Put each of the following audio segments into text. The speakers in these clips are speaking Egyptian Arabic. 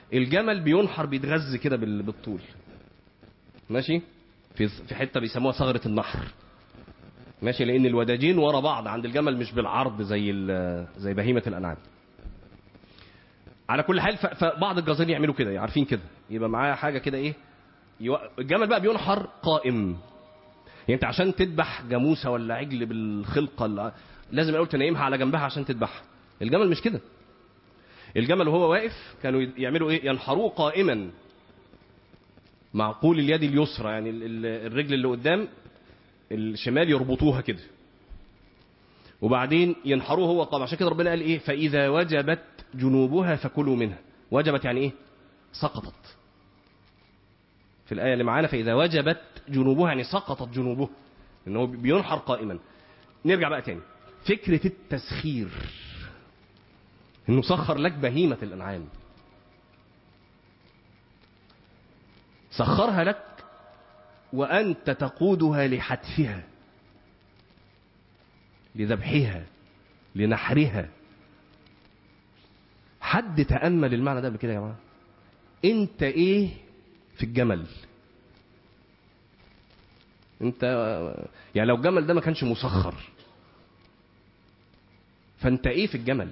الجمل بينحر بيتغذى كده بال- بالطول ماشي في في حته بيسموها ثغره النحر ماشي لان الوداجين ورا بعض عند الجمل مش بالعرض زي ال- زي بهيمه الانعام على كل حال ف- فبعض الجزارين يعملوا كده عارفين كده يبقى معاه حاجه كده ايه يو... الجمل بقى بينحر قائم يعني انت عشان تذبح جاموسه ولا عجل بالخلقه اللي... لازم الاول تنيمها على جنبها عشان تذبحها الجمل مش كده الجمل وهو واقف كانوا يعملوا ايه ينحروه قائما معقول اليد اليسرى يعني ال- ال- الرجل اللي قدام الشمال يربطوها كده وبعدين ينحروه هو قائم عشان كده ربنا قال ايه فاذا وجبت جنوبها فكلوا منها وجبت يعني ايه سقطت في الايه اللي معانا فاذا وجبت جنوبها يعني سقطت جنوبها ان هو بينحر قائما نرجع بقى تاني فكره التسخير انه سخر لك بهيمه الانعام سخرها لك وانت تقودها لحتفها لذبحها لنحرها حد تامل المعنى ده قبل كده يا جماعه انت ايه في الجمل انت يعني لو الجمل ده ما كانش مسخر فانت ايه في الجمل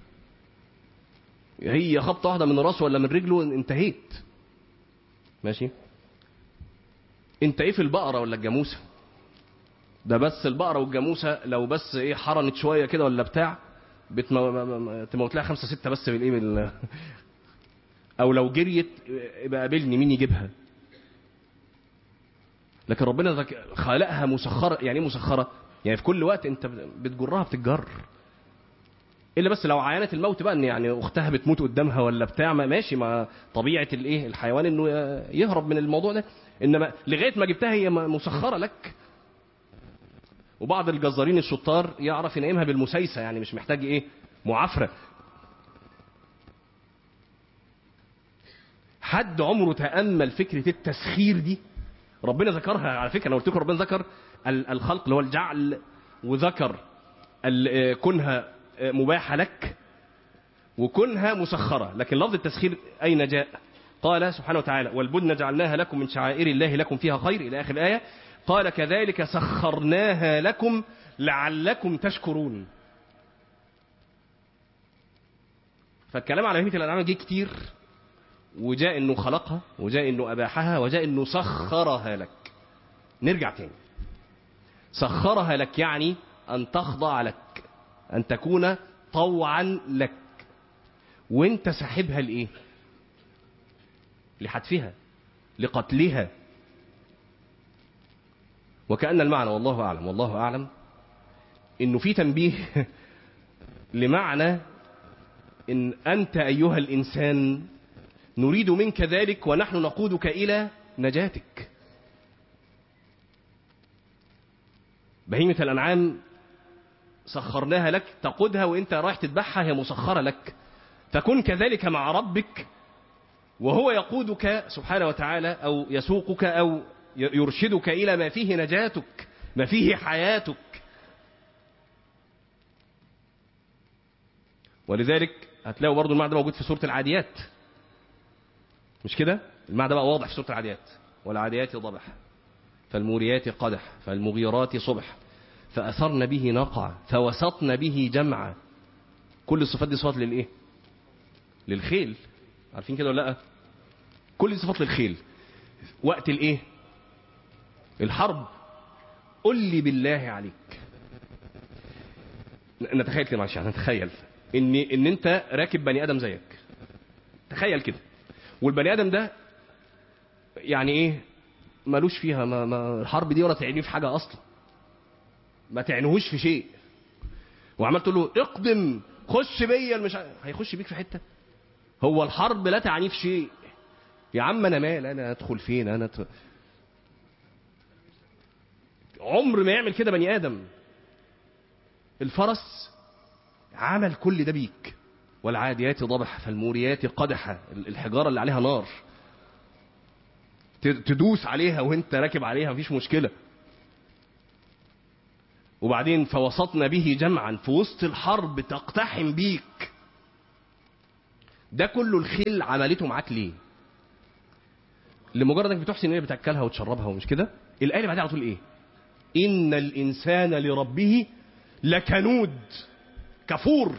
هي خبطه واحده من راسه ولا من رجله انتهيت ماشي انت ايه في البقره ولا الجاموسه ده بس البقره والجاموسه لو بس ايه حرنت شويه كده ولا بتاع بتمو... ما- ما- ما- تموت لها خمسه سته بس بالايه بال... او لو جريت يبقى قابلني مين يجيبها لكن ربنا ذك... خلقها مسخره يعني ايه مسخره يعني في كل وقت انت بتجرها بتتجر الا بس لو عينت الموت بقى ان يعني اختها بتموت قدامها ولا بتاع ما ماشي ما طبيعه الايه الحيوان انه يهرب من الموضوع ده انما لغايه ما جبتها هي مسخره لك وبعض الجزارين الشطار يعرف ينيمها بالمسيسه يعني مش محتاج ايه معافره حد عمره تامل فكره التسخير دي ربنا ذكرها على فكره انا قلت لكم ربنا ذكر ال- الخلق اللي هو الجعل وذكر ال- آه، كونها آه، مباحه لك وكونها مسخره لكن لفظ التسخير اين جاء قال سبحانه وتعالى والبدن جعلناها لكم من شعائر الله لكم فيها خير الى اخر الايه قال كذلك سخرناها لكم لعلكم تشكرون فالكلام على بهيمه الانعام جه كتير وجاء انه خلقها وجاء انه اباحها وجاء انه سخرها لك نرجع تاني سخرها لك يعني ان تخضع لك ان تكون طوعا لك وانت ساحبها لايه لحتفها لقتلها وكأن المعنى والله أعلم والله أعلم إنه في تنبيه لمعنى إن أنت أيها الإنسان نريد منك ذلك ونحن نقودك إلى نجاتك بهيمة الأنعام سخرناها لك تقودها وانت رايح تذبحها هي مسخرة لك فكن كذلك مع ربك وهو يقودك سبحانه وتعالى أو يسوقك أو يرشدك إلى ما فيه نجاتك ما فيه حياتك ولذلك هتلاقوا برضو المعنى ده موجود في سورة العاديات مش كده المعنى ده بقى واضح في سورة العاديات والعاديات ضبح فالموريات قدح فالمغيرات صبح فأثرن به نقع فوسطن به جمعا كل الصفات دي صفات للإيه للخيل عارفين كده ولا لا كل دي صفات للخيل وقت الإيه الحرب قل لي بالله عليك نتخيل كده معلش يعني نتخيل ان ان انت راكب بني ادم زيك تخيل كده والبني ادم ده يعني ايه ملوش فيها ما, ما الحرب دي ولا تعنيه في حاجه اصلا ما تعنيهوش في شيء وعمال تقول له اقدم خش بيا مش هيخش بيك في حته هو الحرب لا تعنيه في شيء يا عم انا مال انا ادخل فين انا ت... عمر ما يعمل كده بني ادم الفرس عمل كل ده بيك والعاديات ضبح فالموريات قدحة الحجارة اللي عليها نار تدوس عليها وانت راكب عليها مفيش مشكلة وبعدين فوسطنا به جمعا في وسط الحرب تقتحم بيك ده كله الخيل عملته معاك ليه لمجرد انك بتحسن انك بتاكلها وتشربها ومش كده الايه اللي بعدها على طول ايه ان الانسان لربه لكنود كفور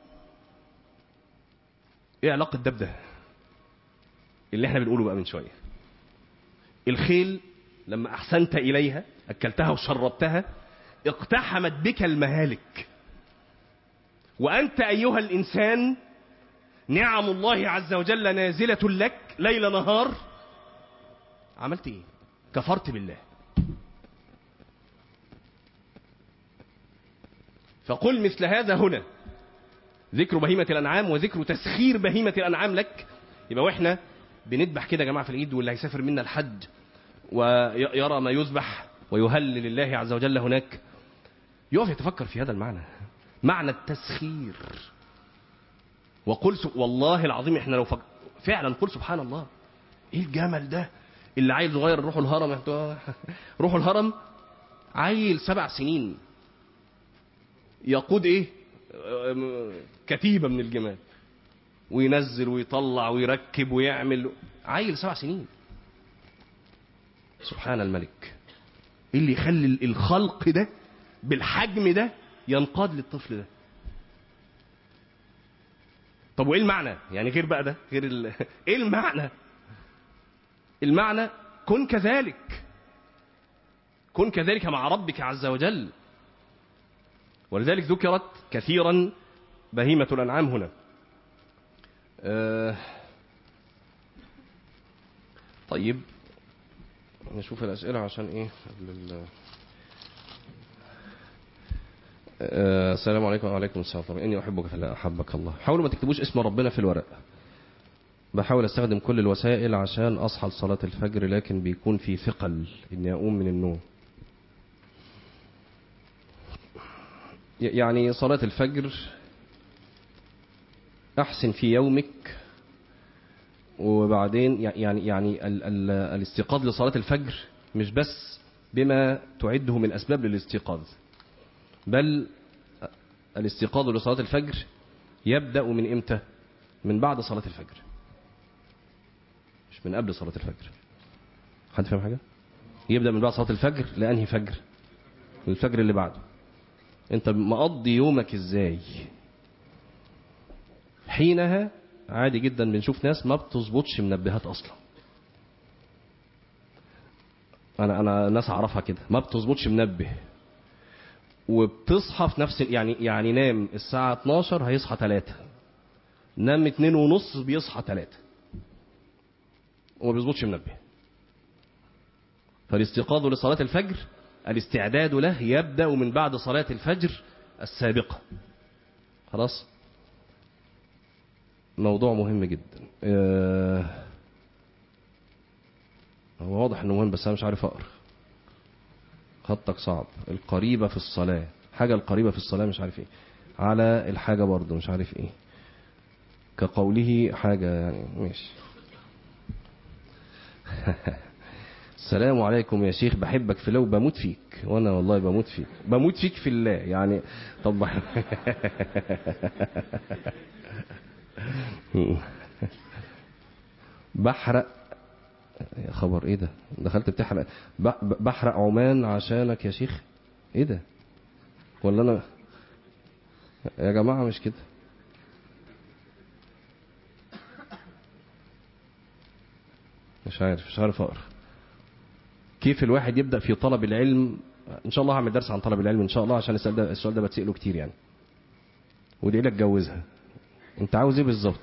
ايه علاقه ده بده اللي احنا بنقوله بقى من شويه الخيل لما احسنت اليها اكلتها وشربتها اقتحمت بك المهالك وانت ايها الانسان نعم الله عز وجل نازله لك ليل نهار عملت ايه كفرت بالله فقل مثل هذا هنا ذكر بهيمة الأنعام وذكر تسخير بهيمة الأنعام لك يبقى وإحنا بنذبح كده يا جماعة في العيد واللي هيسافر منا الحج ويرى ما يذبح ويهلل لله عز وجل هناك يقف يتفكر في هذا المعنى معنى التسخير وقل سب... والله العظيم احنا لو فك... فعلا قل سبحان الله ايه الجمل ده اللي عيل صغير روحوا الهرم روحوا الهرم عيل سبع سنين يقود ايه كتيبه من الجمال وينزل ويطلع ويركب ويعمل عيل سبع سنين سبحان الملك ايه اللي يخلي الخلق ده بالحجم ده ينقاد للطفل ده طب وايه المعنى يعني غير بقى ده غير ال... ايه المعنى المعنى كن كذلك كن كذلك مع ربك عز وجل ولذلك ذكرت كثيرا بهيمة الأنعام هنا آه طيب نشوف الأسئلة عشان إيه لل... آه السلام عليكم وعليكم السلام طبعا إني أحبك فلا أحبك الله حاولوا ما تكتبوش اسم ربنا في الورق بحاول استخدم كل الوسائل عشان اصحى لصلاة الفجر لكن بيكون في ثقل اني اقوم من النوم يعني صلاة الفجر احسن في يومك وبعدين يعني يعني ال ال الاستيقاظ لصلاة الفجر مش بس بما تعده من اسباب للاستيقاظ بل الاستيقاظ لصلاة الفجر يبدأ من امتى من بعد صلاة الفجر مش من قبل صلاة الفجر حد فاهم حاجة يبدأ من بعد صلاة الفجر لأنهي فجر الفجر اللي بعده انت مقضي يومك ازاي حينها عادي جدا بنشوف ناس ما بتظبطش منبهات اصلا انا انا ناس اعرفها كده ما بتظبطش منبه وبتصحى في نفس يعني يعني نام الساعة 12 هيصحى 3 نام 2 ونص بيصحى 3 وما بيظبطش منبه فالاستيقاظ لصلاة الفجر الاستعداد له يبدأ من بعد صلاة الفجر السابقة خلاص موضوع مهم جدا آه هو واضح انه مهم بس انا مش عارف اقرا خطك صعب القريبة في الصلاة حاجة القريبة في الصلاة مش عارف ايه على الحاجة برضه مش عارف ايه كقوله حاجة يعني ماشي السلام عليكم يا شيخ بحبك في الله وبموت فيك وانا والله بموت فيك بموت فيك في الله يعني طب بحرق يا خبر ايه ده دخلت بتحرق بحرق عمان عشانك يا شيخ ايه ده ولا انا يا جماعه مش كده مش عارف مش عارف اقرا كيف الواحد يبدا في طلب العلم ان شاء الله هعمل درس عن طلب العلم ان شاء الله عشان السؤال ده السؤال ده بتساله كتير يعني ودي لك اتجوزها انت عاوز ايه بالظبط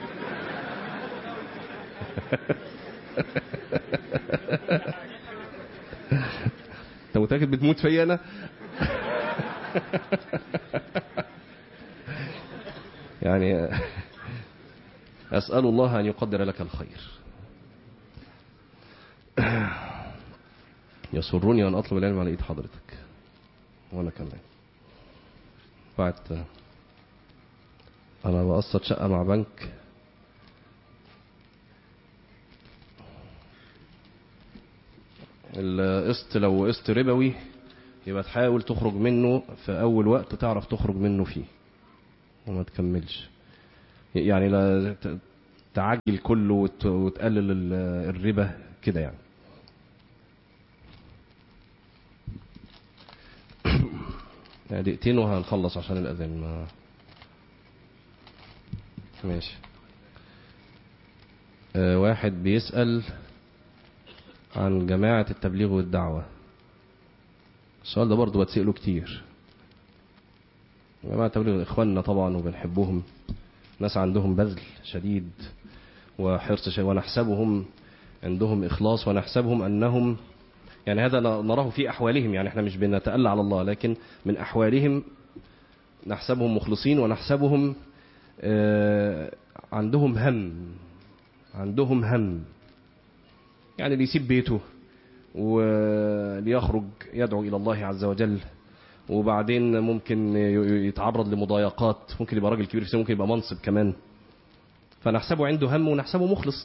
انت متاكد بتموت فيا انا يعني اسال الله ان يقدر لك الخير يسرني أن أطلب العلم على إيد حضرتك وأنا كمان بعد أنا بقسط شقة مع بنك القسط لو قسط ربوي يبقى تحاول تخرج منه في أول وقت تعرف تخرج منه فيه وما تكملش يعني لا ت- تعجل كله وت- وتقلل ال- الربا كده يعني يعني دقيقتين وهنخلص عشان الأذان ما ماشي آه، واحد بيسأل عن جماعة التبليغ والدعوة السؤال ده برضه بتسأله كتير جماعة التبليغ إخواننا طبعا وبنحبهم ناس عندهم بذل شديد وحرص شديد ونحسبهم عندهم إخلاص ونحسبهم أنهم يعني هذا نراه في أحوالهم يعني احنا مش بنتألى على الله لكن من أحوالهم نحسبهم مخلصين ونحسبهم آه، عندهم هم عندهم هم يعني اللي يسيب بيته وليخرج يدعو إلى الله عز وجل وبعدين ممكن ي- يتعرض لمضايقات ممكن يبقى راجل كبير في السن ممكن يبقى منصب كمان فنحسبه عنده هم ونحسبه مخلص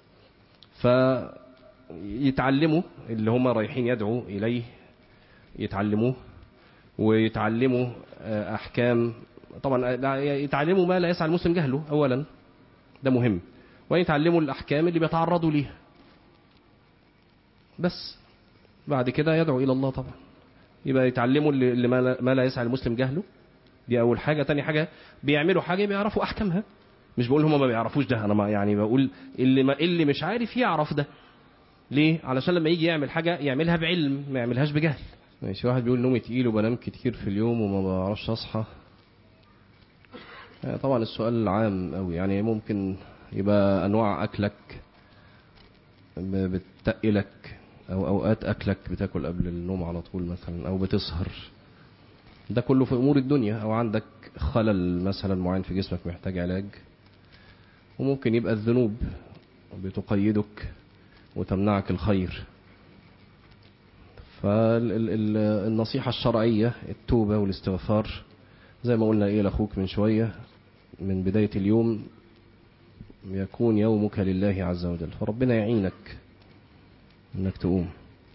فيتعلموا اللي هم رايحين يدعوا إليه يتعلموه ويتعلموا آه، أحكام طبعا لا- يتعلموا ما لا يسعى المسلم جهله أولا ده مهم ويتعلموا الأحكام اللي بيتعرضوا ليها بس بعد كده يدعو إلى الله طبعا يبقى يتعلموا اللي اللي ما لا- ما لا يسعى المسلم جهله دي أول حاجة تاني حاجة بيعملوا حاجة بيعرفوا أحكامها مش بقول هم ما بيعرفوش ده أنا ما يعني بقول اللي ما اللي مش عارف يعرف ده ليه؟ علشان لما يجي يعمل حاجة يعملها بعلم ما يعملهاش بجهل ماشي واحد بيقول نومي تقيل وبنام كتير في اليوم وما بعرفش أصحى آه، طبعا السؤال عام أوي يعني ممكن يبقى أنواع أكلك ب- بتقلك أو أوقات أكلك بتاكل قبل النوم على طول مثلا أو بتسهر ده كله في أمور الدنيا أو عندك خلل مثلا معين في جسمك محتاج علاج وممكن يبقى الذنوب بتقيدك وتمنعك الخير فالنصيحة الشرعية التوبة والاستغفار زي ما قلنا إيه لأخوك من شوية من بداية اليوم يكون يومك لله عز وجل فربنا يعينك انك تقوم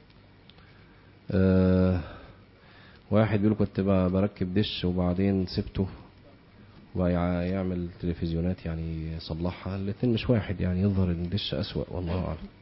آه واحد بيقول كنت ب- بركب دش وبعدين سبته ويعمل تلفزيونات يعني يصلحها الاتنين مش واحد يعني يظهر ان الدش اسوأ والله اعلم